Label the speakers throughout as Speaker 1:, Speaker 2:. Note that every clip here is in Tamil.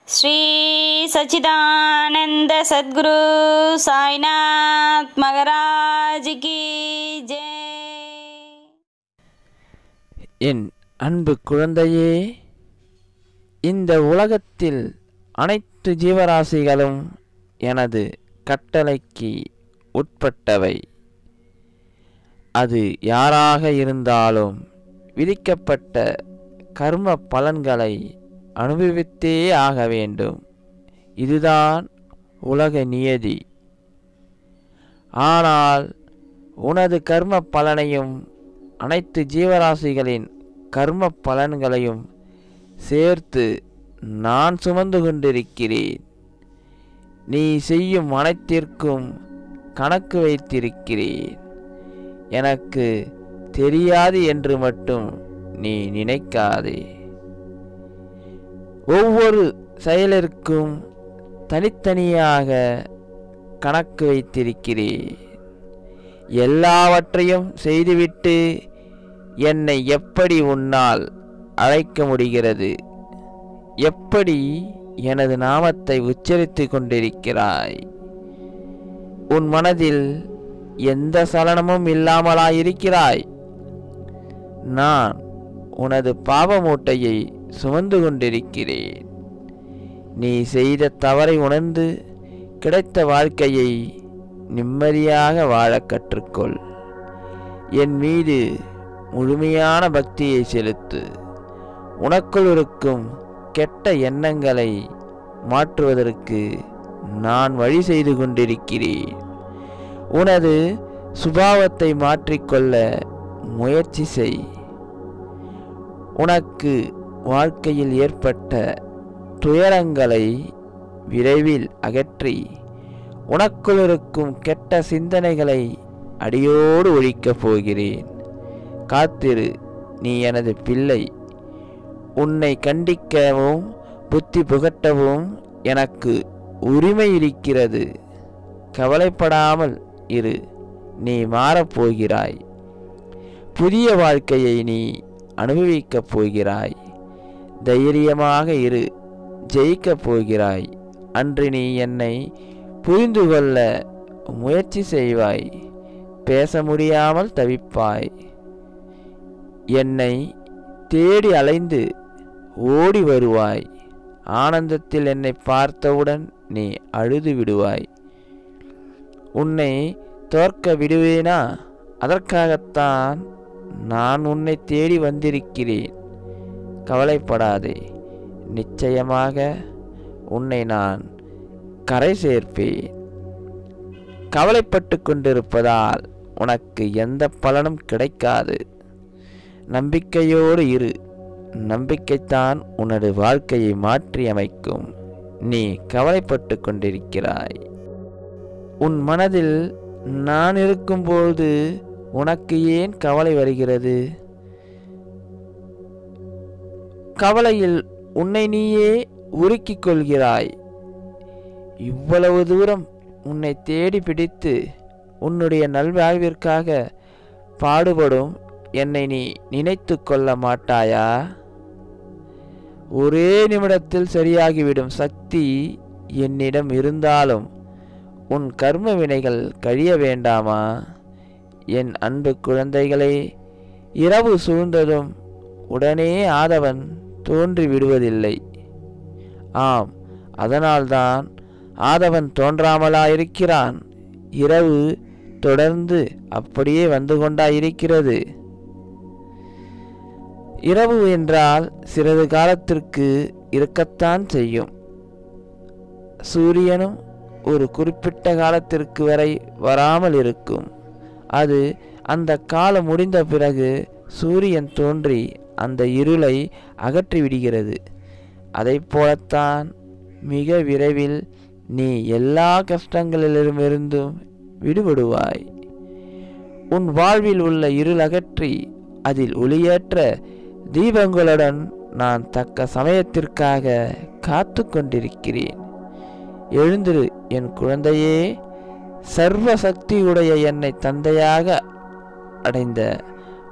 Speaker 1: श्री सच्चिदानंद सद्गुरु साईनाथ महाराज की जय
Speaker 2: என் அன்பு குழந்தையே இந்த உலகத்தில் அனைத்து ஜீவராசிகளும் எனது கட்டளைக்கு உட்பட்டவை அது யாராக இருந்தாலும் விதிக்கப்பட்ட கர்ம பலன்களை அனுபவித்தே ஆக வேண்டும் இதுதான் உலக நியதி ஆனால் உனது கர்ம பலனையும் அனைத்து ஜீவராசிகளின் கர்ம பலன்களையும் சேர்த்து நான் சுமந்து கொண்டிருக்கிறேன் நீ செய்யும் அனைத்திற்கும் கணக்கு வைத்திருக்கிறேன் எனக்கு தெரியாது என்று மட்டும் நீ நினைக்காதே ஒவ்வொரு செயலிற்கும் தனித்தனியாக கணக்கு வைத்திருக்கிறேன் எல்லாவற்றையும் செய்துவிட்டு என்னை எப்படி உன்னால் அழைக்க முடிகிறது எப்படி எனது நாமத்தை உச்சரித்து கொண்டிருக்கிறாய் உன் மனதில் எந்த சலனமும் இல்லாமலாயிருக்கிறாய் நான் உனது பாவ மூட்டையை சுமந்து கொண்டிருக்கிறேன் நீ செய்த தவறை உணர்ந்து கிடைத்த வாழ்க்கையை நிம்மதியாக வாழக் கற்றுக்கொள் என் மீது முழுமையான பக்தியை செலுத்து உனக்குள் இருக்கும் கெட்ட எண்ணங்களை மாற்றுவதற்கு நான் வழி செய்து கொண்டிருக்கிறேன் உனது சுபாவத்தை மாற்றிக்கொள்ள முயற்சி செய் உனக்கு வாழ்க்கையில் ஏற்பட்ட துயரங்களை விரைவில் அகற்றி உனக்குள் இருக்கும் கெட்ட சிந்தனைகளை அடியோடு ஒழிக்கப் போகிறேன் காத்திரு நீ எனது பிள்ளை உன்னை கண்டிக்கவும் புத்தி புகட்டவும் எனக்கு உரிமை இருக்கிறது கவலைப்படாமல் இரு நீ மாறப்போகிறாய் புதிய வாழ்க்கையை நீ அனுபவிக்கப் போகிறாய் தைரியமாக இரு ஜெயிக்கப் போகிறாய் அன்று நீ என்னை புரிந்து கொள்ள முயற்சி செய்வாய் பேச முடியாமல் தவிப்பாய் என்னை தேடி அலைந்து ஓடி வருவாய் ஆனந்தத்தில் என்னை பார்த்தவுடன் நீ அழுது விடுவாய் உன்னை தோற்க விடுவேனா அதற்காகத்தான் நான் உன்னை தேடி வந்திருக்கிறேன் கவலைப்படாதே நிச்சயமாக உன்னை நான் கரை சேர்ப்பேன் கவலைப்பட்டு கொண்டிருப்பதால் உனக்கு எந்த பலனும் கிடைக்காது நம்பிக்கையோடு இரு நம்பிக்கைத்தான் உனது வாழ்க்கையை மாற்றி அமைக்கும் நீ கவலைப்பட்டு கொண்டிருக்கிறாய் உன் மனதில் நான் இருக்கும்போது உனக்கு ஏன் கவலை வருகிறது கவலையில் உன்னை நீயே உருக்கிக் கொள்கிறாய் இவ்வளவு தூரம் உன்னை தேடி பிடித்து உன்னுடைய நல்வாழ்விற்காக பாடுபடும் என்னை நீ நினைத்து கொள்ள மாட்டாயா ஒரே நிமிடத்தில் சரியாகிவிடும் சக்தி என்னிடம் இருந்தாலும் உன் கர்ம வினைகள் கழிய வேண்டாமா என் அன்பு குழந்தைகளே இரவு சூழ்ந்ததும் உடனே ஆதவன் தோன்றி விடுவதில்லை ஆம் அதனால்தான் ஆதவன் தோன்றாமலாயிருக்கிறான் இரவு தொடர்ந்து அப்படியே வந்து கொண்டாயிருக்கிறது இரவு என்றால் சிறிது காலத்திற்கு இருக்கத்தான் செய்யும் சூரியனும் ஒரு குறிப்பிட்ட காலத்திற்கு வரை வராமல் இருக்கும் அது அந்த காலம் முடிந்த பிறகு சூரியன் தோன்றி அந்த இருளை அகற்றி விடுகிறது அதைப் போலத்தான் மிக விரைவில் நீ எல்லா கஷ்டங்களிலிருந்தும் விடுபடுவாய் உன் வாழ்வில் உள்ள இருள் அகற்றி அதில் ஒளியேற்ற தீபங்களுடன் நான் தக்க சமயத்திற்காக காத்து கொண்டிருக்கிறேன் எழுந்திரு என் குழந்தையே சர்வ சக்தியுடைய என்னை தந்தையாக அடைந்த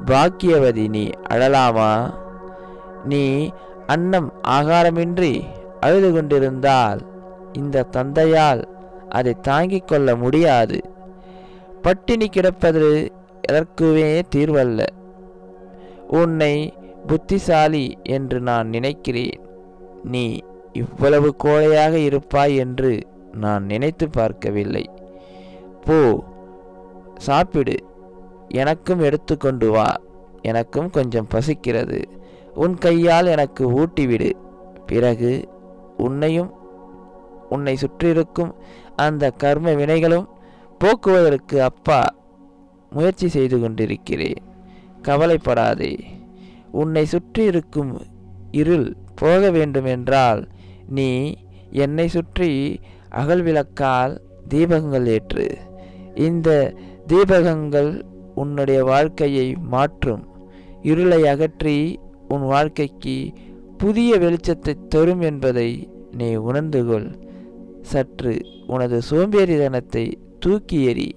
Speaker 2: பாக்கியவதி நீ அழலாமா நீ அன்னம் ஆகாரமின்றி அழுது கொண்டிருந்தால் இந்த தந்தையால் அதை தாங்கிக் கொள்ள முடியாது பட்டினி கிடப்பது எதற்குமே தீர்வல்ல உன்னை புத்திசாலி என்று நான் நினைக்கிறேன் நீ இவ்வளவு கோழையாக இருப்பாய் என்று நான் நினைத்து பார்க்கவில்லை போ சாப்பிடு எனக்கும் எடுத்துக்கொண்டு வா எனக்கும் கொஞ்சம் பசிக்கிறது உன் கையால் எனக்கு ஊட்டிவிடு பிறகு உன்னையும் உன்னை சுற்றியிருக்கும் அந்த கர்ம வினைகளும் போக்குவதற்கு அப்பா முயற்சி செய்து கொண்டிருக்கிறேன் கவலைப்படாதே உன்னை சுற்றி இருக்கும் இருள் போக வேண்டுமென்றால் நீ என்னை சுற்றி அகல் விளக்கால் தீபகங்கள் ஏற்று இந்த தீபகங்கள் உன்னுடைய வாழ்க்கையை மாற்றும் இருளை அகற்றி உன் வாழ்க்கைக்கு புதிய வெளிச்சத்தை தரும் என்பதை நீ உணர்ந்து கொள் சற்று உனது சோம்பேறித்தனத்தை தூக்கி எறி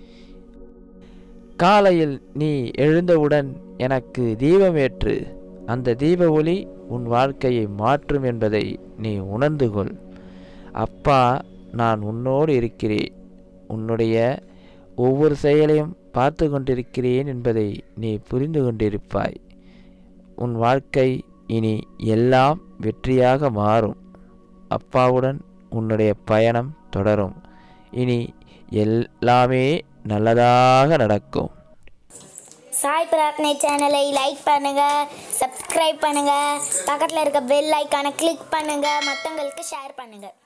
Speaker 2: காலையில் நீ எழுந்தவுடன் எனக்கு தீபமேற்று அந்த தீப ஒளி உன் வாழ்க்கையை மாற்றும் என்பதை நீ உணர்ந்து கொள் அப்பா நான் உன்னோடு இருக்கிறேன் உன்னுடைய ஒவ்வொரு செயலையும் பார்த்து கொண்டிருக்கிறேன் என்பதை நீ புரிந்து கொண்டிருப்பாய் உன் வாழ்க்கை இனி எல்லாம் வெற்றியாக மாறும் அப்பாவுடன் உன்னுடைய பயணம் தொடரும் இனி எல்லாமே நல்லதாக நடக்கும்
Speaker 3: சாய் பிரார்த்தனை சேனலை லைக் பண்ணுங்க சப்ஸ்கிரைப் பண்ணுங்க பக்கத்தில் இருக்க பெல் ஐக்கானை கிளிக் பண்ணுங்க மற்றவங்களுக்கு ஷேர் பண்ணுங்க